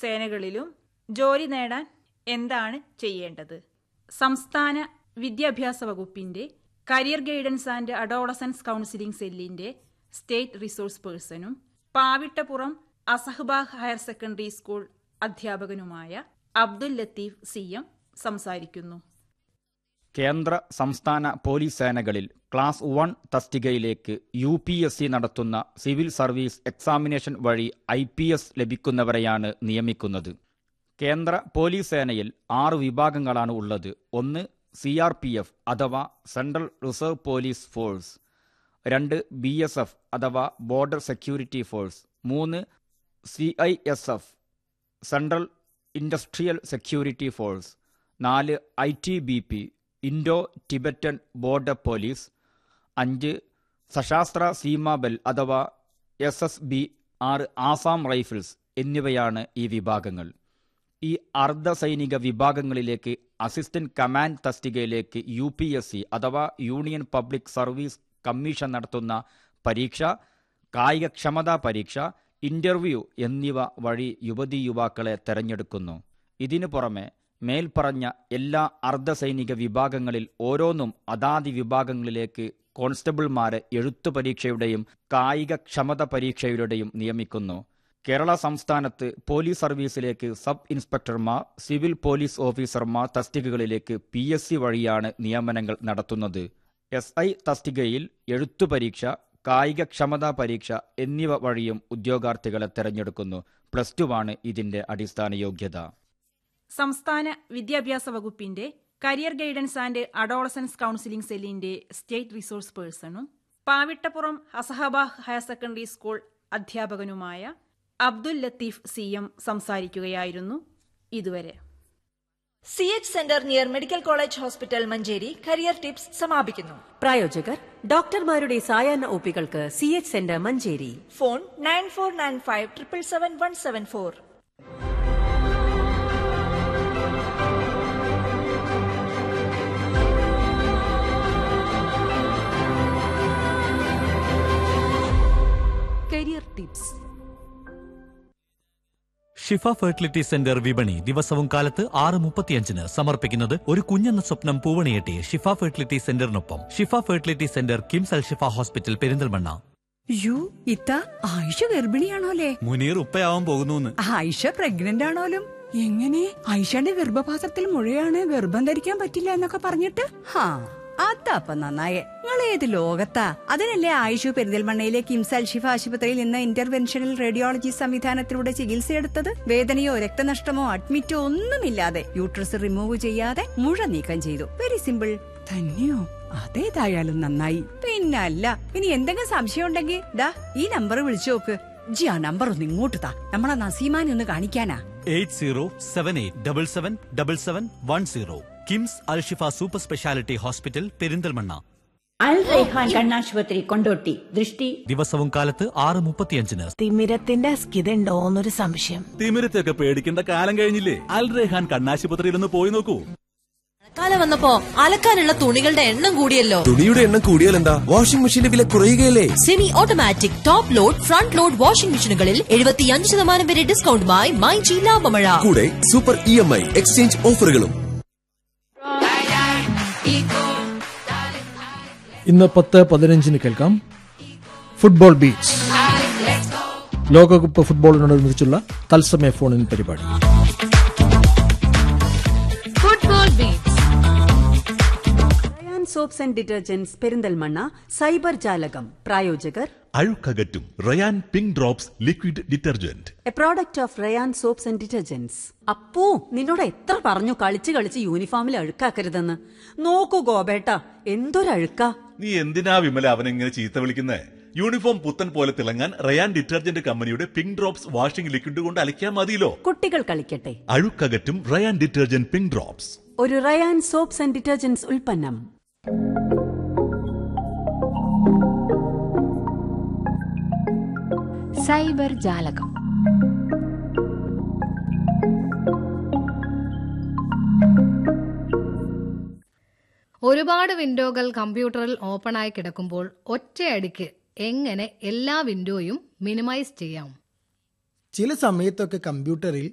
സേനകളിലും ജോലി നേടാൻ എന്താണ് ചെയ്യേണ്ടത് സംസ്ഥാന വിദ്യാഭ്യാസ വകുപ്പിന്റെ career guidance and adolescence counselling സെല്ലിന്റെ സ്റ്റേറ്റ് റിസോഴ്സ് പേഴ്സണും Pavittappuram Asahbag higher secondary school അധ്യാപകനുമായ അബ്ദുൽ ലത്തീഫ് സി എം സംസാരിക്കുന്നു കേന്ദ്ര സംസ്ഥാന പോലീസ് സേനകളിൽ ക്ലാസ് വൺ തസ്തികയിലേക്ക് യു പി എസ് സി നടത്തുന്ന സിവിൽ സർവീസ് എക്സാമിനേഷൻ വഴി ഐ പി എസ് ലഭിക്കുന്നവരെയാണ് നിയമിക്കുന്നത് കേന്ദ്ര പോലീസ് സേനയിൽ ആറ് വിഭാഗങ്ങളാണ് ഉള്ളത് ഒന്ന് സി ആർ പി എഫ് അഥവാ സെൻട്രൽ റിസർവ് പോലീസ് ഫോഴ്സ് രണ്ട് ബി എസ് എഫ് അഥവാ ബോർഡർ സെക്യൂരിറ്റി ഫോഴ്സ് മൂന്ന് C I S F central industrial security force നാല് I T B P Indo Tibetan border police അഞ്ച് സശാസ്ത്ര സീമാബൽ അഥവാ എസ് എസ് ബി ആറ് Assam rifles എന്നിവയാണ് ഈ വിഭാഗങ്ങൾ ഈ അർദ്ധ സൈനിക വിഭാഗങ്ങളിലേക്ക് അസിസ്റ്റന്റ് കമാൻഡ് തസ്തികയിലേക്ക് യു പി എസ് സി അഥവാ യൂണിയൻ പബ്ലിക് സർവീസ് കമ്മീഷൻ നടത്തുന്ന പരീക്ഷ കായികക്ഷമതാ പരീക്ഷ ഇന്റർവ്യൂ എന്നിവ വഴി യുവതീ യുവാക്കളെ തെരഞ്ഞെടുക്കുന്നു ഇതിനു പുറമെ മേൽപ്പറഞ്ഞ എല്ലാ അർദ്ധസൈനിക വിഭാഗങ്ങളിൽ ഓരോന്നും അതാതി വിഭാഗങ്ങളിലേക്ക് കോൺസ്റ്റബിൾമാരെ എഴുത്തു പരീക്ഷയുടെയും കായിക ക്ഷമത പരീക്ഷയുടെയും നിയമിക്കുന്നു കേരള സംസ്ഥാനത്ത് പോലീസ് സർവീസിലേക്ക് സബ് ഇൻസ്പെക്ടർമാർ സിവിൽ പോലീസ് ഓഫീസർമാർ തസ്തികകളിലേക്ക് പി എസ് സി വഴിയാണ് നിയമനങ്ങൾ നടത്തുന്നത് എസ് ഐ തസ്തികയിൽ എഴുത്തു പരീക്ഷ കായിക ക്ഷമതാ പരീക്ഷ എന്നിവ വഴിയും ഉദ്യോഗാർത്ഥികളെ തെരഞ്ഞെടുക്കുന്നു പ്ലസ് ടു ആണ് ഇതിന്റെ അടിസ്ഥാന യോഗ്യത സംസ്ഥാന വിദ്യാഭ്യാസ വകുപ്പിന്റെ career guidance and adolescence counselling സെല്ലിന്റെ സ്റ്റേറ്റ് റിസോഴ്സ് പേഴ്സണും പാവിട്ടപ്പുറം അസഹബാഹ് ഹയർ സെക്കൻഡറി സ്കൂൾ അധ്യാപകനുമായ അബ്ദുൽ ലത്തീഫ് സി എം സംസാരിക്കുകയായിരുന്നു ഇതുവരെ C H centre near medical college hospital Manjeri career tips സമാപിക്കുന്നു പ്രായോജകർ ഡോക്ടർമാരുടെ സായാഹ്ന ഒപ്പികൾക്ക് C H centre Manjeri phone nine four nine five triple seven one seven four career tips Shifa fertility centre വിപണി ദിവസവും കാലത്ത് ആറ് മുപ്പത്തിയഞ്ചിന് സമർപ്പിക്കുന്നത് ഒരു കുഞ്ഞെന്ന സ്വപ്നം പൂവണിയെട്ടി ഷിഫ ഫെർട്ടിലിറ്റി സെന്ററിനൊപ്പം Shifa fertility centre KIMS Al Shifa hospital Perinthalmanna യു ഇത്ത ആയിഷ ഗർഭിണിയാണോലേ മുനീർ ഉപ്പയാവാൻ പോകുന്നു ആയിഷ പ്രഗ്നന്റ് ആണോലും എങ്ങനെ ആയിഷയുടെ ഗർഭപാത്രത്തിൽ മുഴയാണ് ഗർഭം ധരിക്കാൻ പറ്റില്ല എന്നൊക്കെ പറഞ്ഞിട്ട് ഹാ അതപ്പ നന്നായേ നിങ്ങൾ ഏത് ലോകത്താ അതിനല്ലേ ആയിഷു പെരിന്തൽമണ്ണയിലെ കിംസ് അൽഷിഫ ആശുപത്രിയിൽ നിന്ന് ഇന്റർവെൻഷണൽ റേഡിയോളജി സംവിധാനത്തിലൂടെ ചികിത്സയെടുത്തത് വേദനയോ രക്തനഷ്ടമോ അഡ്മിറ്റോ ഒന്നുമില്ലാതെ യൂട്രസ് റിമൂവ് ചെയ്യാതെ മുഴ നീക്കം ചെയ്തു വെരി സിമ്പിൾ തന്നെയോ അതേതായാലും നന്നായി പിന്നല്ല ഇനി എന്തെങ്കിലും സംശയം ഉണ്ടെങ്കിൽ ദാ ഈ നമ്പർ വിളിച്ചു നോക്ക് ജി ആ നമ്പർ ഒന്ന് ഇങ്ങോട്ട് താ നമ്മളെ നസീമാനെ ഒന്ന് കാണിക്കാനാ eight zero seven eight double seven double seven one zero KIMS Al Shifa super speciality hospital Perinthalmanna Al Raihan കണ്ണാശുപത്രി കൊണ്ടോട്ടി ദൃഷ്ടി ദിവസവും കാലത്ത് ആറ് മുപ്പത്തിയഞ്ചിന് തിമിരത്തിന്റെ അസ്കിതണ്ടോന്നൊരു സംശയം തിമിരത്തൊക്കെ പേടിക്കേണ്ട കാലം കഴിഞ്ഞില്ലേ അൽ റെഹാൻ കണ്ണാശുപത്രിയിൽ ഒന്ന് പോയി നോക്കൂ കാലം വന്നപ്പോ അലക്കാനുള്ള തുണികളുടെ എണ്ണം കൂടിയല്ലോ തുണിയുടെ എണ്ണം കൂടിയാൽ എന്താ വാഷിംഗ് മെഷീന്റെ വില കുറയുകയല്ലേ semi automatic top load front load washing മെഷീനുകളിൽ എഴുപത്തിയഞ്ച് ശതമാനം വരെ ഡിസ്കൗണ്ടുമായി മൈ ജി ലാഭമഴ കൂടെ super E M I exchange ഓഫറുകളും ഇന്ന് പത്ത് പതിനഞ്ചിന് കേൾക്കാം ഫുട്ബോൾ ബീച്ച് ലോകകപ്പ് ഫുട്ബോളിനോടനുബന്ധിച്ചുള്ള തത്സമയ ഫോണിൻ പരിപാടി football beach Rayan soaps and detergents Perinthalmanna cyber ജാലകം പ്രായോജകർ അഴുക്കകറ്റും Rayan pink drops liquid detergent a product of Rayan soaps and detergents Appu നിന്നോട് എത്ര പറഞ്ഞു കളിച്ച് കളിച്ച് യൂണിഫോമിൽ അഴുക്കാക്കരുതെന്ന് നോക്കൂ ഗോപേട്ട എന്തൊരഴുക്കാ നീ എന്തിനാ വിമല അവനെങ്ങനെ ചീത്ത വിളിക്കുന്നേ യൂണിഫോം പുത്തൻ പോലെ തിളങ്ങാൻ റയാൻ ഡിറ്റർജന്റ് കമ്പനിയുടെ പിങ്ക് ഡ്രോപ്സ് വാഷിംഗ് ലിക്വിഡ് കൊണ്ട് അലക്കിയാൽ മതിയല്ലോ കുട്ടികൾ കളിക്കട്ടെ അഴുക്കകറ്റും റയാൻ ഡിറ്റർജന്റ് പിങ്ക് ഡ്രോപ്സ് ഒരു റയാൻ സോപ്സ് ആൻഡ് ഡിറ്റർജന്റ്സ് ഉൽപ്പന്നം സൈബർ ജാലകം ഒരുപാട് വിൻഡോകൾ കമ്പ്യൂട്ടറിൽ ഓപ്പണായി കിടക്കുമ്പോൾ ഒറ്റയടിക്ക് എങ്ങനെ എല്ലാ വിൻഡോയും മിനിമൈസ് ചെയ്യാം ചില സമയത്തൊക്കെ കമ്പ്യൂട്ടറിൽ